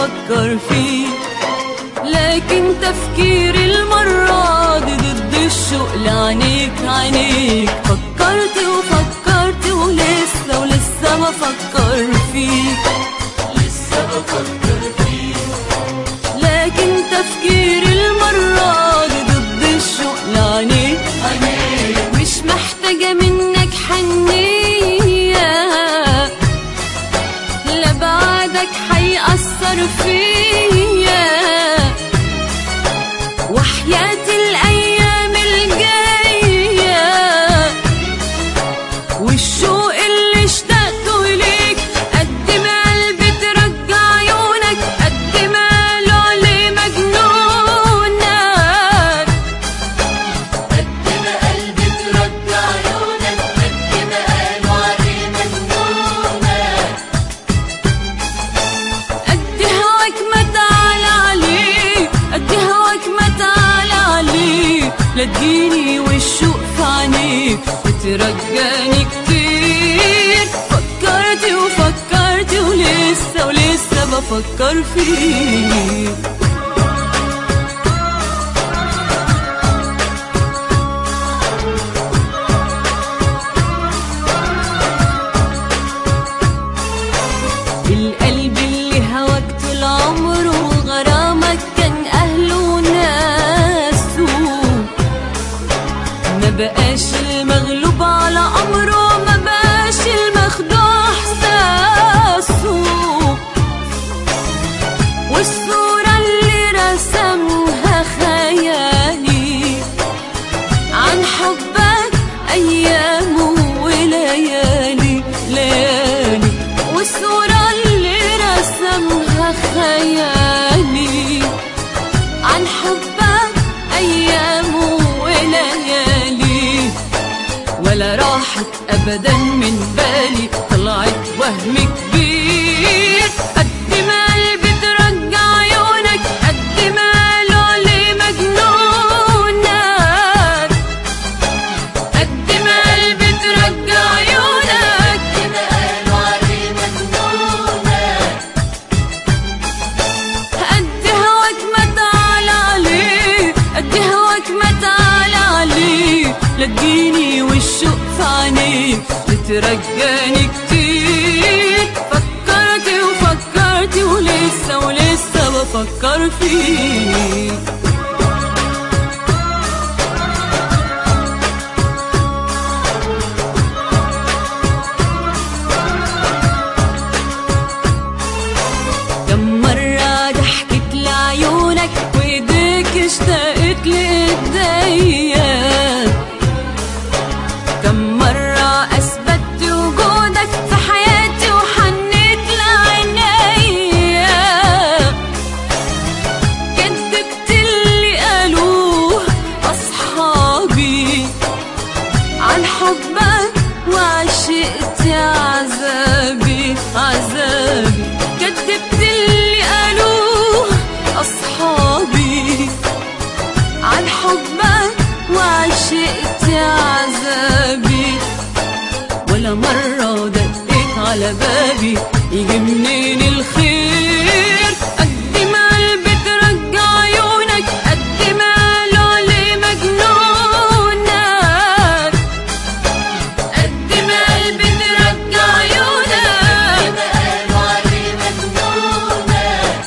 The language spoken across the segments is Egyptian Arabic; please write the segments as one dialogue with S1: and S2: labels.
S1: بفكر فيك لكن تفكيري المرة دي ضد الشوق لعينيك عينيك فكرت وفكرت ولسه ولسه بفكر فيك
S2: لسه بفكر فيك
S1: لكن تفكيري المرة دي ضد الشوق لعينيك
S2: عينيك
S1: مش محتاجة منك حنية لا بعدك حيأثر فيا وحياة الأيام الجاية والشوق اللي اشتقته إليك قد ما قلبي ترجع عيونك قد ما قالوا عليه مجنونك
S2: قد ما قلبي ترجع عيونك قد ما قالوا عليه مجنونك
S1: قد هواك ما تعالى عليه قد هواك ما تعالى عليه لا تجيني والشوق في عينيك بترجاني كتير فكرت وفكرت ولسه ولسه بفكر فيك القلب اللي هواك طول عمره غرامك كان أهله وناسه ما بقاش المغلوب على أمره ما بقاش المخدوع إحساسه والصورة اللي رسمها خيالي عن حبك أيام وليالي ليالي والصورة اللي رسمها خيالي عن حبك أيام وليالي ولا راحت أبدا من بالي طلعت وهم كبير قد ما قلبي ترجع عيونك قد ما قالوا عليه مجنونك قد ما قلبي ترجع عيونك
S2: قد ما قالوا عليه مجنونك
S1: قد هواك ما تعالى عليه قد هواك ما تعالى عليه لا تجيني والشوق في عينيك بترجاني كتير فكرت وفكرت ولسه ولسه بفكر فيك كم مرة ضحكت لعيونك وايديك اشتقت لايديا كم مرة اثبتت وجودك في حياتي وحنيت لعينيا كدبت اللي قالوه اصحابي عن حبك وعشقت عذابي عذابي كدبت اللي قالوه أصحابي عن حبك وعشقت عذابي ولا مرة دقيت على بابي يجي منين الخير قد ما قلبي ترجع عيونك قد ما قالوا عليه مجنونك قد ما قلبي ترجع عيونك
S2: قد ما قالوا عليه مجنونك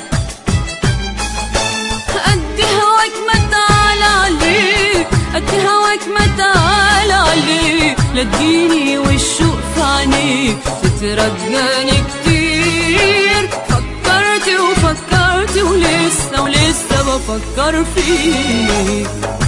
S1: قد هواك ما تعالى عليه قد هواك ما تعالى عليه لا تجيني والشوق في عينيك بترجاني كتير فكرت وفكرت ولسه ولسه بفكر فيك